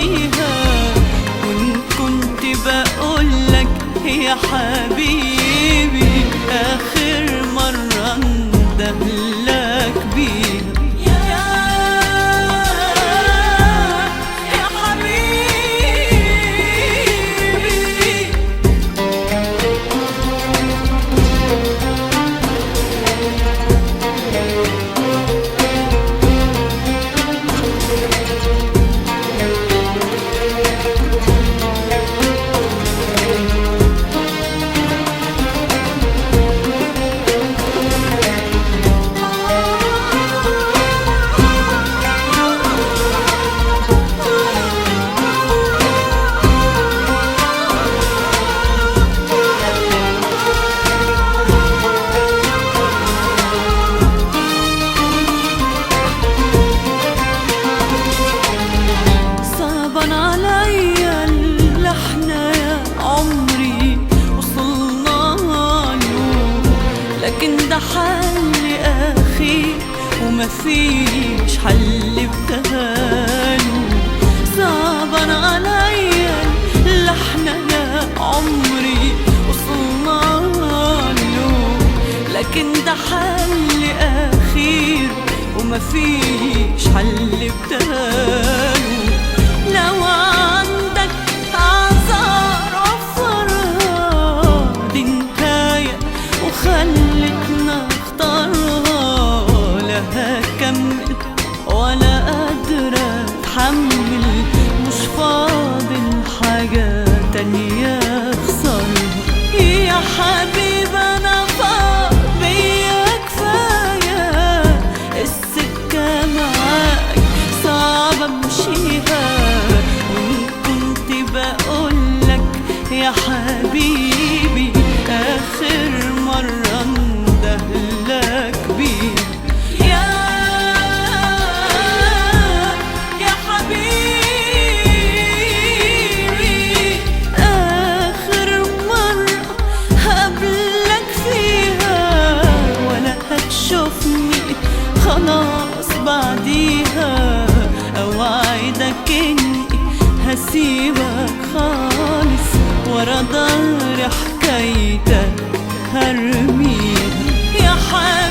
بمشيها وإن كنت بقولك يا حبيبي آخر مرة اندهلك بيها يا يا حبيبي صعبان عليا اللي احنا يا عمري وصلنا له لكن ده حل اخير وما فيش حل بداله صعبان عليا اللي احنا يا عمري وصلنا له لكن ده حل اخير وما فيش حل بداله لو عندك اعذار وفرها دي نهاية وخلتنا اختارها لا هكمل ولا قادرة اتحمل مش فاضل حاجة تانية اخسرها يا حبيب انا فاض بيا كفاية السكة معاك صعب امشيها وان كنت بقولك يا حبيبي اخر مرة اندهلك بيها يا يا حبيبي آخر مرة هقابلك فيها ولا هتشوفني خلاص بعديها أوعدك إني هسيبك خالص ورا ظهر حكايتك هرميها يا حبيبي